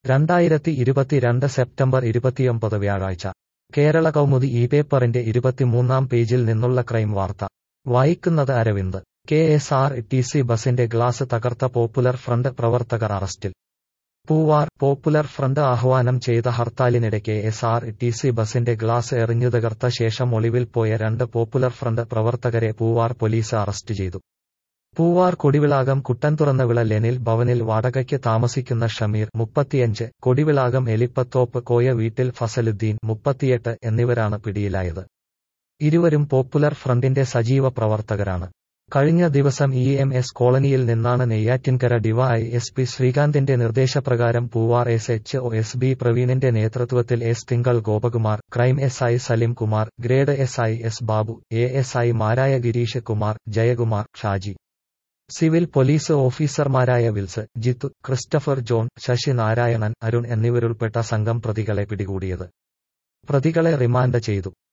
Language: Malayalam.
രണ്ടായിരത്തി ഇരുപത്തിരണ്ട് സെപ്റ്റംബർ ഇരുപത്തിയൊമ്പത് വ്യാഴാഴ്ച കേരള കൗമുദി ഈ പേപ്പറിന്റെ ഇരുപത്തിമൂന്നാം പേജിൽ നിന്നുള്ള ക്രൈം വാർത്ത വായിക്കുന്നത് Aravind K S R T C ബസിന്റെ ഗ്ലാസ് തകർത്ത പോപ്പുലർ ഫ്രണ്ട് പ്രവർത്തകർ അറസ്റ്റിൽ പൂവാർ പോപ്പുലർ ഫ്രണ്ട് ആഹ്വാനം ചെയ്ത ഹർത്താലിനിടെ K S R T C ബസിന്റെ ഗ്ലാസ് എറിഞ്ഞു തകർത്ത ശേഷം ഒളിവിൽ പോയ രണ്ട് പോപ്പുലർ ഫ്രണ്ട് പ്രവർത്തകരെ പൂവാർ പോലീസ് അറസ്റ്റ് ചെയ്തു പൂവാർ കൊടിവിളാകം കുട്ടൻതുറന്നവിള ലെനിൽ ഭവനിൽ വാടകയ്ക്ക് താമസിക്കുന്ന ഷമീർ മുപ്പത്തിയഞ്ച് കൊടിവിളാകം എലിപ്പത്തോപ്പ് കോയ വീട്ടിൽ ഫസലുദ്ദീൻ മുപ്പത്തിയെട്ട് എന്നിവരാണ് പിടിയിലായത് ഇരുവരും പോപ്പുലർ ഫ്രണ്ടിന്റെ സജീവ പ്രവർത്തകരാണ് കഴിഞ്ഞ ദിവസം ഇ എം എസ് കോളനിയിൽ നിന്നാണ് നെയ്യാറ്റിൻകര ഡിവൈ എസ് പി ശ്രീകാന്തിന്റെ നിർദ്ദേശപ്രകാരം Poovar S H O S B പ്രവീണിന്റെ നേതൃത്വത്തിൽ എസ് തിങ്കൾ Gopakumar crime S I Salim Kumar grade S I S Babu A S I മാരായ ഗിരീഷ് കുമാർ ജയകുമാർ ഷാജി സിവിൽ പോലീസ് ഓഫീസർമാരായ വിൽസ് ജിത്തു ക്രിസ്റ്റഫർ ജോൺ ശശി നാരായണൻ അരുൺ എന്നിവരുൾപ്പെട്ട സംഘം പ്രതികളെ പിടികൂടിയത് പ്രതികളെ റിമാൻഡ് ചെയ്തു